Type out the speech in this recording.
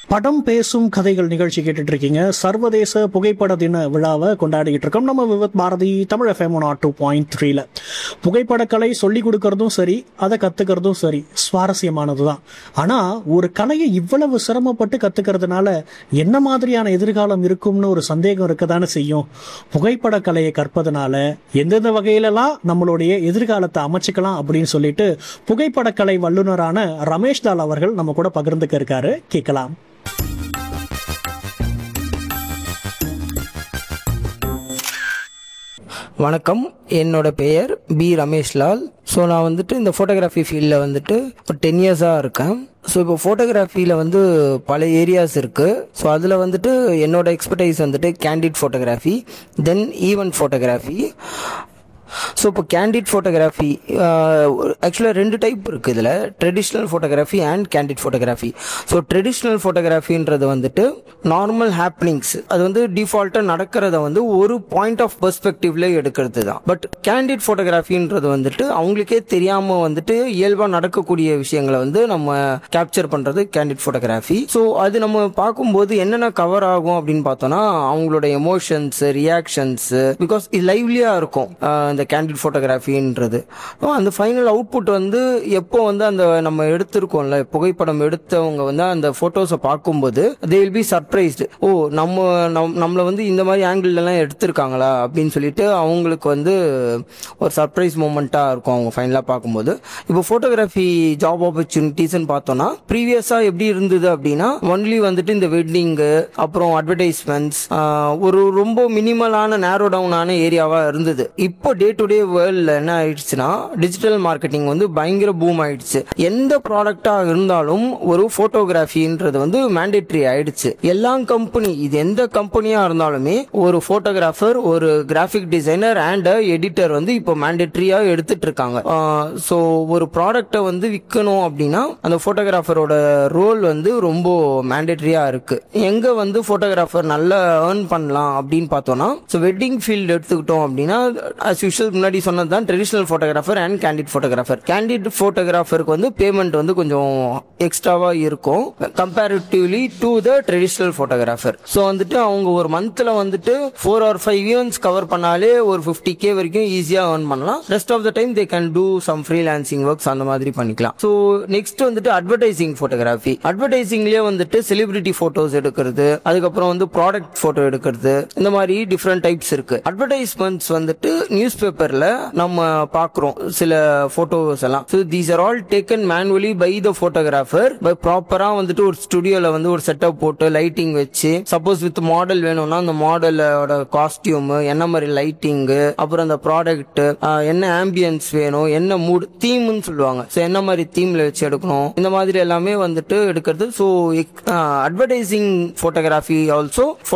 படம் பேசும் கதைகள் நிகழ்ச்சி கேட்டுட்டு இருக்கீங்க சர்வதேச புகைப்பட தின விழாவை கொண்டாடிக்கிட்டு இருக்கோம் நம்ம Vividh Bharati Tamil FM not two point த்ரீல புகைப்படக்கலை சொல்லி கொடுக்கறதும் சரி அதை கத்துக்கிறதும் சரி சுவாரஸ்யமானது தான் ஆனால் ஒரு கலையை இவ்வளவு சிரமப்பட்டு கத்துக்கிறதுனால என்ன மாதிரியான எதிர்காலம் இருக்கும்னு ஒரு சந்தேகம் இருக்க தானே செய்யும் புகைப்பட கலையை கற்பதனால எந்தெந்த வகையிலலாம் நம்மளுடைய எதிர்காலத்தை அமைச்சுக்கலாம் அப்படின்னு சொல்லிட்டு புகைப்படக்கலை வல்லுநரான ரமேஷ் தால் அவர்கள் நம்ம கூட பகிர்ந்துக்க இருக்காரு கேட்கலாம் வணக்கம் என்னோட பெயர் பி ரமேஷ்லால் ஸோ நான் வந்துட்டு இந்த ஃபோட்டோகிராஃபி ஃபீல்டில் வந்துட்டு ஒரு டென் இயர்ஸாக இருக்கேன் ஸோ இப்போ ஃபோட்டோகிராஃபியில் வந்து பல ஏரியாஸ் இருக்குது ஸோ அதில் வந்துட்டு என்னோட எக்ஸ்பர்டைஸ் வந்துட்டு candid photography then event photography so இப்போ கேண்டிட் ஃபோட்டோகிராஃபி ஆக்சுவலாக ரெண்டு டைப் இருக்குது இதில் traditional photography and candid photography so traditional ஃபோட்டோகிராஃபின்றது வந்துட்டு நார்மல் ஹேப்பனிங்ஸ் அது வந்து டிஃபால்ட்டாக நடக்கிறத வந்து ஒரு பாயிண்ட் ஆஃப் பெர்ஸ்பெக்டிவ்ல எடுக்கிறது தான் பட் கேண்டிட் ஃபோட்டோகிராஃபின்றது வந்துட்டு அவங்களுக்கே தெரியாமல் வந்துட்டு இயல்பாக நடக்கக்கூடிய விஷயங்களை வந்து நம்ம கேப்சர் பண்ணுறது கேண்டிட் ஃபோட்டோகிராஃபி ஸோ அது நம்ம பார்க்கும்போது என்னென்ன கவர் ஆகும் அப்படின்னு பார்த்தோம்னா அவங்களோட எமோஷன்ஸ் ரியாக்ஷன்ஸ் பிகாஸ் இது லைவ்லியாக இருக்கும் ஆஹ் இந்த கேண்டிட் ஃபோட்டோகிராஃபின்றது அந்த ஃபைனல் அவுட்புட் வந்து எப்போ வந்து அந்த நம்ம எடுத்திருக்கோம்ல புகைப்படம் எடுத்தவங்க வந்து அந்த ஃபோட்டோஸை பார்க்கும்போது தே வில் பி சர்ப்ரைஸ்டு ஓ நம்ம நம் நம்மளை வந்து இந்த மாதிரி ஆங்கிள்லாம் எடுத்திருக்காங்களா அப்படின்னு சொல்லிட்டு அவங்களுக்கு வந்து ஒரு சர்ப்ரைஸ் மூமெண்ட்டாக இருக்கும் அவங்க ஃபைனலாக பார்க்கும்போது இப்போ ஃபோட்டோகிராஃபி ஜாப் ஆப்பர்ச்சுனிட்டிஸ்ன்னு பார்த்தோம்னா ப்ரீவியஸாக எப்படி இருந்தது அப்படின்னா ஒன்லி வந்துட்டு இந்த வெட்டிங்கு அப்புறம் அட்வர்டைஸ்மெண்ட்ஸ் ஒரு ரொம்ப மினிமலான நேரோ டவுனான ஏரியாவாக இருந்தது இப்போ டே டு டே வேர்ல்டில் என்ன ஆயிடுச்சுன்னா டிஜிட்டல் மார்க்கெட்டிங் வந்து பயங்கர பூம் ஆயிடுச்சு எந்த ப்ராடக்டாக இருந்தாலும் ஒரு ஃபோட்டோகிராஃபின்றது வந்து மேண்டேட்ரி ஆயிடுச்சு எல்லா கம்பெனி இது எந்த கம்பெனியாக இருந்தாலுமே ஒரு ஃபோட்டோகிராஃபர் ஒரு கிராஃபிக் டிசைனர் அண்ட் எடிட்டர் வந்து இப்போ மேண்டேட்ரியாக எடுத்துட்டு இருக்காங்க ஸோ ஒரு ப்ராடக்டை வந்து விற்கணும் அப்படின்னா அந்த ஃபோட்டோகிராஃபரோட ரோல் வந்து ரொம்ப மேண்டேட்ரியாக இருக்கு எங்கே வந்து ஃபோட்டோகிராஃபர் நல்லா ஏர்ன் பண்ணலாம் அப்படின்னு பார்த்தோம்னா ஸோ வெட்டிங் ஃபீல்டு எடுத்துக்கிட்டோம் அப்படின்னா அஸ் யூஷுவல் முன்னாடி சொன்னது தான் traditional photographer and candid photographer candid ஃபோட்டோகிராஃபருக்கு வந்து பேமெண்ட் வந்து கொஞ்சம் எக்ஸ்ட்ராவாக இருக்கும் comparatively to the traditional photographer so வந்துட்டு அவங்க ஒரு மந்த்தில் வந்துட்டு four or five events cover பண்ணாலே ஒரு ஃபிஃப்டி கே வரைக்கும் ஈஸியாக ஏர்ன் பண்ணலாம் rest of the time they can do some freelancing works அந்த மாதிரி பண்ணிக்கலாம் ஸோ நெக்ஸ்ட் வந்துட்டு அட்வர்டைசிங் ஃபோட்டோகிராஃபி அட்வர்டைசிங்லேயே வந்துட்டு செலிபிரிட்டி ஃபோட்டோஸ் எடுக்கிறது அதுக்கப்புறம் வந்து ப்ராடக்ட் ஃபோட்டோ எடுக்கிறது இந்த மாதிரி டிஃப்ரெண்ட் டைப்ஸ் இருக்கு அட்வர்டைஸ்மெண்ட்ஸ் வந்துட்டு நியூஸ் பேப்பர்ல நம்ம பார்க்குறோம் சில ஃபோட்டோஸ் எல்லாம் so these are all taken manually by the photographer by ப்ராப்பராக வந்துட்டு ஒரு ஸ்டுடியோல வந்து ஒரு செட்டப் போட்டு லைட்டிங் வச்சு சப்போஸ் வித் மாடல் வேணும்னா அந்த மாடலோட காஸ்டியூம் என்ன மாதிரி லைட்டிங்கு அப்புறம் அந்த ப்ராடக்ட் என்ன ஆம்பியன்ஸ் வேணும் என்ன மூட் தீம்னு சொல்லுவாங்க ஸோ என்ன மாதிரி தீம்ல வச்சு எடுக்கணும் இந்த மாதிரி எல்லாமே வந்துட்டு எடுக்கிறது ஸோ அட்வர்டைசிங் ஃபோட்டோகிராஃபி ஆல்சோ